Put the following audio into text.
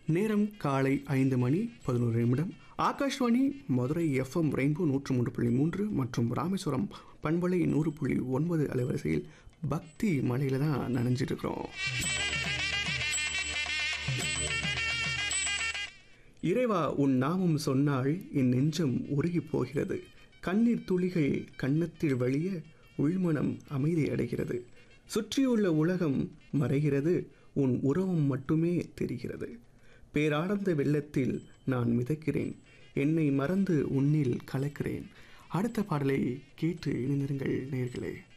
நேரம் காலை ஐந்து மணி பதினோரு நிமிடம் ஆகாஷ்வாணி மதுரை எஃப்எம் ரெயின்போ நூற்று மூன்று புள்ளி மூன்று மற்றும் ராமேஸ்வரம் பண்பலை நூறு புள்ளி ஒன்பது அலைவரிசையில் பக்தி மலையில தான் நனைஞ்சிட்டு இருக்கிறோம் இறைவா உன் நாமம் சொன்னால் என் நெஞ்சம் உருகி போகிறது கண்ணீர் துளிகள் கன்னத்தில் வழிய உள்மனம் அமைதி அடைகிறது சுற்றியுள்ள உலகம் மறைகிறது உன் உறவும் மட்டுமே தெரிகிறது பேரானந்த வெள்ளத்தில் நான் மிதக்கிறேன் என்னை மறந்து உன்னில் கலக்கிறேன் அடுத்த பாடலை கேட்டு இணைந்திருங்கள் நேர்களே